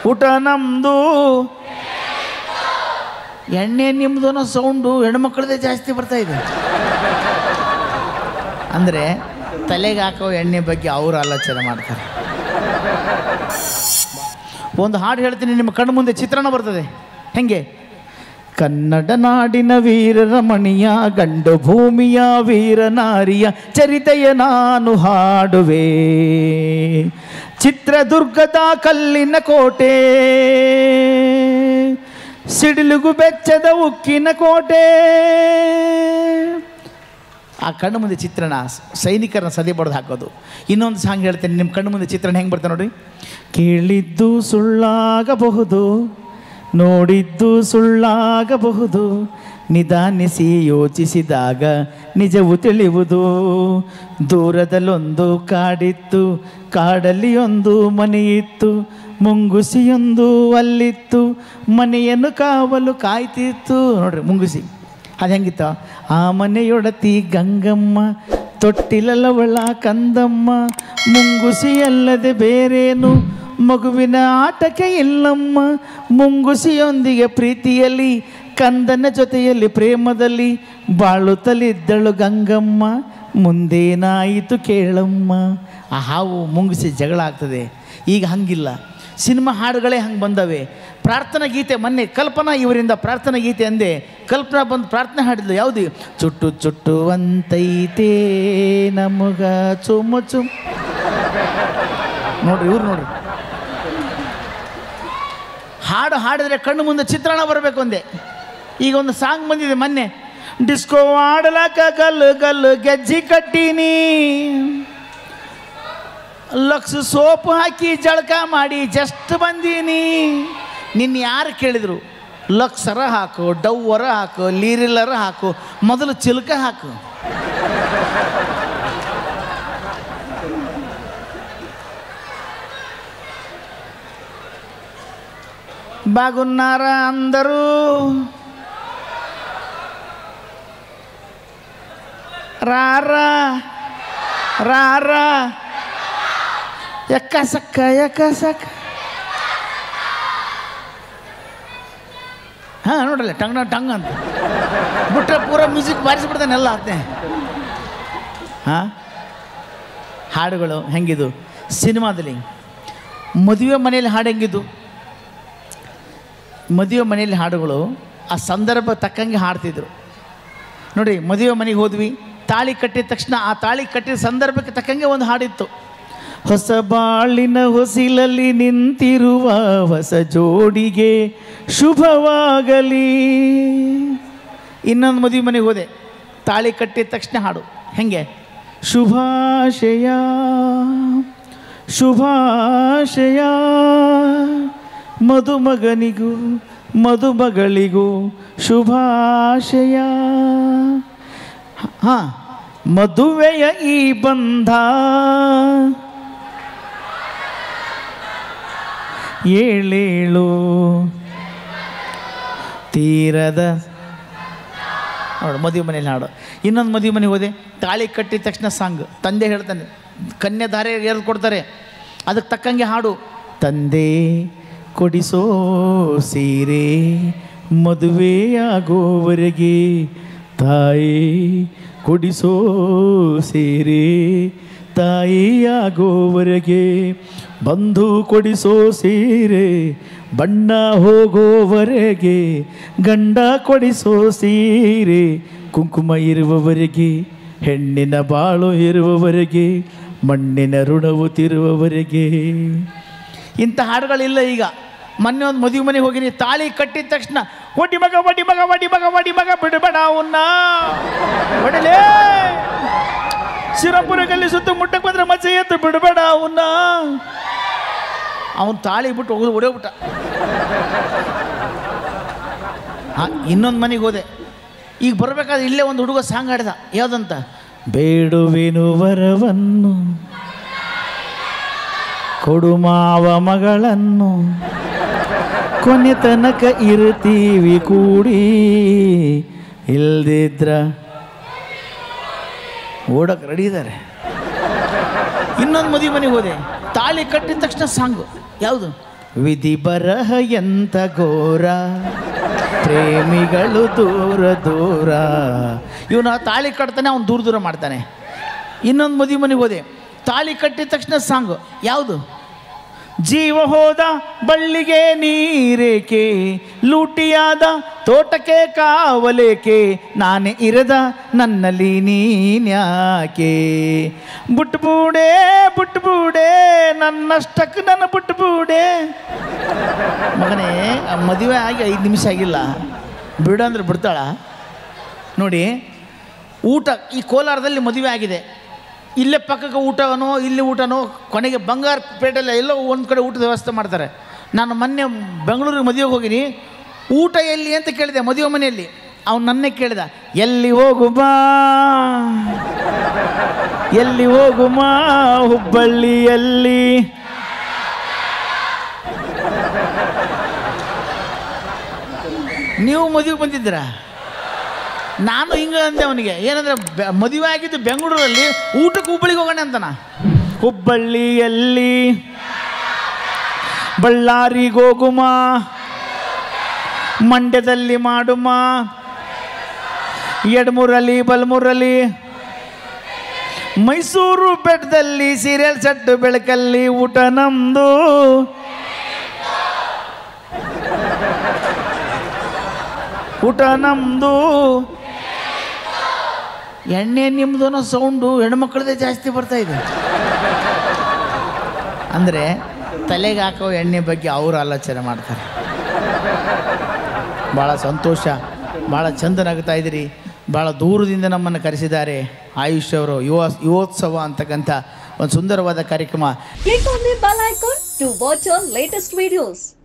ಊಟ ನಮ್ಮದು ಎಣ್ಣೆ ನಿಮ್ಮದು ಅನ್ನೋ ಸೌಂಡು ಹೆಣ್ಮಕ್ಳದೇ ಜಾಸ್ತಿ ಬರ್ತಾ ಇದೆ ಅಂದರೆ ತಲೆಗೆ ಹಾಕೋ ಎಣ್ಣೆ ಬಗ್ಗೆ ಅವರು ಆಲೋಚನೆ ಮಾಡ್ತಾರೆ ಒಂದು ಹಾಡು ಹೇಳ್ತೀನಿ ನಿಮ್ಮ ಕಣ್ಣು ಮುಂದೆ ಚಿತ್ರಣ ಬರ್ತದೆ ಹೆಂಗೆ ಕನ್ನಡ ನಾಡಿನ ವೀರರಮಣಿಯ ಗಂಡು ಭೂಮಿಯ ವೀರನಾರಿಯ ಚರಿತೆಯ ನಾನು ಹಾಡುವೆ ಚಿತ್ರದುರ್ಗದ ಕಲ್ಲಿನ ಕೋಟೆ ಸಿಡಿಲುಗು ಬೆಚ್ಚದ ಉಕ್ಕಿನ ಕೋಟೆ ಆ ಕಣ್ಣು ಮುಂದೆ ಚಿತ್ರಣ ಸ- ಸೈನಿಕರನ್ನ ಸದೆ ಬಡ್ದು ಹಾಕೋದು ಇನ್ನೊಂದು ಸಾಂಗ್ ಹೇಳ್ತೇನೆ ನಿಮ್ಮ ಕಣ್ಣು ಮುಂದೆ ಚಿತ್ರಣ ಹೆಂಗೆ ಬರ್ತಾನೆ ನೋಡಿ ಕೇಳಿದ್ದು ಸುಳ್ಳಾಗಬಹುದು ನೋಡಿದ್ದು ಸುಳ್ಳಾಗಬಹುದು ನಿಧಾನಿಸಿ ಯೋಚಿಸಿದಾಗ ನಿಜವು ತಿಳಿಯುವುದು ದೂರದಲ್ಲೊಂದು ಕಾಡಿತ್ತು ಕಾಡಲ್ಲಿ ಒಂದು ಮನೆಯಿತ್ತು ಮುಂಗುಸಿಯೊಂದು ಅಲ್ಲಿತ್ತು ಮನೆಯನ್ನು ಕಾವಲು ಕಾಯ್ತಿತ್ತು ನೋಡ್ರಿ ಮುಂಗುಸಿ ಅದು ಹೆಂಗಿತ್ತ ಆ ಮನೆಯೊಡತಿ ಗಂಗಮ್ಮ ತೊಟ್ಟಿಲಲ್ಲವಳ ಕಂದಮ್ಮ ಮುಂಗುಸಿಯಲ್ಲದೆ ಬೇರೇನು ಮಗುವಿನ ಆಟಕ್ಕೆ ಇಲ್ಲಮ್ಮ ಮುಂಗುಸಿಯೊಂದಿಗೆ ಪ್ರೀತಿಯಲ್ಲಿ ಕಂದನ ಜೊತೆಯಲ್ಲಿ ಪ್ರೇಮದಲ್ಲಿ ಬಾಳುತ್ತಲಿದ್ದಳು ಗಂಗಮ್ಮ ಮುಂದೇನಾಯಿತು ಕೇಳಮ್ಮ ಆ ಹಾವು ಮುಂಗುಸಿ ಜಗಳ ಆಗ್ತದೆ ಈಗ ಹಂಗಿಲ್ಲ ಸಿನಿಮಾ ಹಾಡುಗಳೇ ಹಂಗೆ ಬಂದವೆ ಪ್ರಾರ್ಥನಾ ಗೀತೆ ಮೊನ್ನೆ ಕಲ್ಪನಾ ಇವರಿಂದ ಪ್ರಾರ್ಥನಾ ಗೀತೆ ಅಂದೆ ಕಲ್ಪನಾ ಬಂದು ಪ್ರಾರ್ಥನೆ ಹಾಡಿದ್ಲು ಯಾವುದು ಚುಟ್ಟು ಚುಟ್ಟುವಂತೈತೆ ನಮಗ ಚುಮ್ಮು ಚುಮ್ ನೋಡ್ರಿ ಇವ್ರು ನೋಡ್ರಿ ಹಾಡು ಹಾಡಿದ್ರೆ ಕಣ್ಣು ಮುಂದೆ ಚಿತ್ರಣ ಬರಬೇಕು ಅಂದೆ ಈಗ ಒಂದು ಸಾಂಗ್ ಬಂದಿದೆ ಮೊನ್ನೆ ಡಿಸ್ಕೋ ಆಡಲಕ ಗಲ್ಲು ಗಲ್ಲು ಗೆಜ್ಜಿ ಕಟ್ಟೀನಿ ಲಕ್ಸ್ ಸೋಪು ಹಾಕಿ ಜಳಕ ಮಾಡಿ ಜಸ್ಟ್ ಬಂದೀನಿ ನಿನ್ನ ಯಾರು ಕೇಳಿದ್ರು ಲಕ್ಸರ ಹಾಕು ಡವ್ವರ ಹಾಕು ಲೀರಿಲ್ಲರ ಹಾಕು ಮೊದಲು ಚಿಲ್ಕ ಹಾಕು ಬಾಗುನ್ನಾರ ಅಂದರು ರಾರ ರಾರ ಎಕ್ಕ ಸಕ್ಕ ಎಕ್ಕ ಸಕ್ಕ ಹಾಂ ನೋಡಲ್ಲ ಟಂಗ್ ಟಂಗ್ ಅಂತ ಬಿಟ್ರೆ ಪೂರ ಮ್ಯೂಸಿಕ್ ಬಾರಿಸ್ಬಿಡ್ತಾನೆ ಎಲ್ಲ ಅದೇ ಹಾಂ ಹಾಡುಗಳು ಹೆಂಗಿದು ಸಿನಿಮಾದಲ್ಲಿ ಮದುವೆ ಮನೆಯಲ್ಲಿ ಹಾಡು ಹೆಂಗಿದ್ದು ಮದುವೆ ಮನೆಯಲ್ಲಿ ಹಾಡುಗಳು ಆ ಸಂದರ್ಭ ತಕ್ಕಂಗೆ ಹಾಡ್ತಿದ್ರು ನೋಡಿ ಮದುವೆ ಮನೆಗೆ ಹೋದ್ವಿ ತಾಳಿ ಕಟ್ಟಿದ ತಕ್ಷಣ ಆ ತಾಳಿ ಕಟ್ಟಿದ ಸಂದರ್ಭಕ್ಕೆ ತಕ್ಕಂಗೆ ಒಂದು ಹಾಡಿತ್ತು ಹೊಸ ಬಾಳಿನ ಹೊಸಿಲಲ್ಲಿ ನಿಂತಿರುವ ಹೊಸ ಜೋಡಿಗೆ ಶುಭವಾಗಲಿ ಇನ್ನೊಂದು ಮದುವೆ ಮನೆಗೆ ಹೋದೆ ತಾಳಿ ಕಟ್ಟಿದ ತಕ್ಷಣ ಹಾಡು ಹೆಂಗೆ ಶುಭಾಶಯ ಶುಭಾಶಯ ಮದುಮಗನಿಗೂ ಮದುಮಗಳಿಗೂ ಶುಭಾಶಯ ಹಾಂ ಮದುವೆಯ ಈ ಬಂಧ ಏಳೇಳು ತೀರದ ನೋಡು ಮದುವೆ ಮನೇಲಿ ಹಾಡು ಇನ್ನೊಂದು ಮದುವೆ ಮನೆಗೆ ಹೋದೆ ತಾಳಿ ಕಟ್ಟಿದ ತಕ್ಷಣ ಸಾಂಗ್ ತಂದೆ ಹೇಳ್ತಾನೆ ಕನ್ಯಾಧಾರೆ ಏರ್ ಕೊಡ್ತಾರೆ ಅದಕ್ಕೆ ತಕ್ಕಂಗೆ ಹಾಡು ತಂದೆ ಕೊಡಿಸೋ ಸೀರೆ ಮದುವೆಯಾಗೋವರೆಗೆ ತಾಯಿ ಕೊಡಿಸೋ ಸೀರೆ ತಾಯಿಯಾಗೋವರೆಗೆ ಬಂಧು ಕೊಡಿಸೋ ಸೀರೆ ಬಣ್ಣ ಹೋಗೋವರೆಗೆ ಗಂಡ ಕೊಡಿಸೋ ಸೀರೆ ಕುಂಕುಮ ಇರುವವರೆಗೆ ಹೆಣ್ಣಿನ ಬಾಳು ಇರುವವರೆಗೆ ಮಣ್ಣಿನ ಋಣವು ತಿರುವವರೆಗೆ ಇಂಥ ಹಾಡುಗಳಿಲ್ಲ ಈಗ ಮೊನ್ನೆ ಒಂದು ಮದುವೆ ಮನೆಗೆ ಹೋಗಿನಿ ತಾಳಿ ಕಟ್ಟಿದ ತಕ್ಷಣ ಒಡಿ ಮಗ ಒಡಿ ಮಗ ಒಡಿ ಮಗ ಒಡಿ ಮಗ ಬಿಡಬೇಡ ಅವನ್ನ ಹೊಡಿಲೇ ಶಿರಪುರಗಲ್ಲಿ ಸುತ್ತ ಮುಟ್ಟಕ್ಕೆ ಬಂದ್ರೆ ಮಚ್ಚೆ ಎತ್ತು ಬಿಡಬೇಡ ಅವನ್ನ ಅವನು ತಾಳಿ ಬಿಟ್ಟು ಹೋಗಿ ಹೊಡೆಯೋಬಿಟ್ಟ ಇನ್ನೊಂದು ಮನೆಗೆ ಹೋದೆ ಈಗ ಬರಬೇಕಾದ್ರೆ ಇಲ್ಲೇ ಒಂದು ಹುಡುಗ ಸಾಂಗ್ ಹಾಡಿದ ಯಾವುದಂತ ಬೇಡುವೆನು ವರವನ್ನು ಕೊಡು ಮಾವ ಮಗಳನ್ನು ಕೊನೆ ತನಕ ಇರ್ತೀವಿ ಕೂಡಿ ಇಲ್ದಿದ್ರ ಓಡಕ್ಕೆ ರೆಡಿ ಇದ್ದಾರೆ ಇನ್ನೊಂದು ಮದುವೆ ಮನೆಗೆ ಹೋದೆ ತಾಳಿ ಕಟ್ಟಿದ ತಕ್ಷಣ ಸಾಂಗು ಯಾವುದು ವಿಧಿ ಬರಹ ಎಂತ ಘೋರ ಪ್ರೇಮಿಗಳು ದೂರ ದೂರ ಇವನು ತಾಳಿ ಕಟ್ತಾನೆ ಅವ್ನು ದೂರ ದೂರ ಮಾಡ್ತಾನೆ ಇನ್ನೊಂದು ಮದುವೆ ಮನೆಗೆ ಹೋದೆ ತಾಳಿ ಕಟ್ಟಿದ ತಕ್ಷಣ ಸಾಂಗು ಯಾವುದು ಜೀವ ಹೋದ ಬಳ್ಳಿಗೆ ನೀರೇಕೆ ಲೂಟಿಯಾದ ತೋಟಕ್ಕೆ ಕಾವಲೇಕೆ ನಾನೇ ಇರದ ನನ್ನಲ್ಲಿ ನೀನ್ಯಾಕೆ ಬುಟ್ಬೂಡೆ ಬುಟ್ಬೂಡೆ ನನ್ನಷ್ಟಕ್ಕೆ ನನ್ನ ಬುಟ್ಬೂಡೆ ಮಗನೇ ಆ ಮದುವೆ ಆಗಿ ಐದು ನಿಮಿಷ ಆಗಿಲ್ಲ ಬಿಡು ಅಂದ್ರೆ ಬಿಡ್ತಾಳ ನೋಡಿ ಊಟ ಈ ಕೋಲಾರದಲ್ಲಿ ಮದುವೆ ಆಗಿದೆ ಇಲ್ಲೇ ಪಕ್ಕಕ್ಕೆ ಊಟನೋ ಇಲ್ಲಿ ಊಟನೋ ಕೊನೆಗೆ ಬಂಗಾರ ಪೇಟೆಲ್ಲ ಎಲ್ಲೋ ಒಂದು ಕಡೆ ಊಟದ ವ್ಯವಸ್ಥೆ ಮಾಡ್ತಾರೆ ನಾನು ಮೊನ್ನೆ ಬೆಂಗಳೂರಿಗೆ ಮದುವೆಗೆ ಹೋಗಿನಿ ಊಟ ಎಲ್ಲಿ ಅಂತ ಕೇಳಿದೆ ಮದುವೆ ಮನೆಯಲ್ಲಿ ಅವ್ನು ನನ್ನೇ ಕೇಳಿದ ಎಲ್ಲಿ ಹೋಗು ಬಾ ಎಲ್ಲಿ ಹೋಗು ಮಾ ಹುಬ್ಬಳ್ಳಿಯಲ್ಲಿ ನೀವು ಮದುವೆಗೆ ಬಂದಿದ್ದೀರಾ ನಾನು ಹಿಂಗೆ ಅಂದೆ ಅವನಿಗೆ ಏನಂದ್ರೆ ಬೆ- ಮದುವೆ ಆಗಿದ್ದು ಬೆಂಗಳೂರಲ್ಲಿ ಊಟಕ್ಕೆ ಹುಬ್ಬಳ್ಳಿಗೆ ಹೋಗೋಣ ಅಂತನ ಹುಬ್ಬಳ್ಳಿಯಲ್ಲಿ ಬಳ್ಳಾರಿಗೆ ಹೋಗುಮ ಮಂಡ್ಯದಲ್ಲಿ ಮಾಡುಮ ಎಡಮೂರಲ್ಲಿ ಬಲಮೂರಲ್ಲಿ ಮೈಸೂರು ಬೆಟ್ಟದಲ್ಲಿ ಸೀರಿಯಲ್ ಸೆಟ್ಟು ಬೆಳಕಲ್ಲಿ ಊಟ ನಮ್ದು ಊಟ ನಮ್ದು ಎಣ್ಣೆ ನಿಮ್ದು ಅನ್ನೋ ಸೌಂಡು ಹೆಣ್ಮಕ್ಳದೇ ಜಾಸ್ತಿ ಬರ್ತಾ ಇದೆ ಅಂದರೆ ತಲೆಗೆ ಹಾಕೋ ಎಣ್ಣೆ ಬಗ್ಗೆ ಅವರು ಆಲೋಚನೆ ಮಾಡ್ತಾರೆ ಭಾಳ ಸಂತೋಷ ಭಾಳ ಚಂದ ನಗ್ತಾ ಇದ್ದೀರಿ ಭಾಳ ದೂರದಿಂದ ನಮ್ಮನ್ನು ಕರೆಸಿದ್ದಾರೆ ಆಯುಷ್ ಅವರು ಯುವ ಯುವೋತ್ಸವ ಅಂತಕ್ಕಂಥ ಒಂದು ಸುಂದರವಾದ ಕಾರ್ಯಕ್ರಮ Click on the bell icon to watch our latest videos.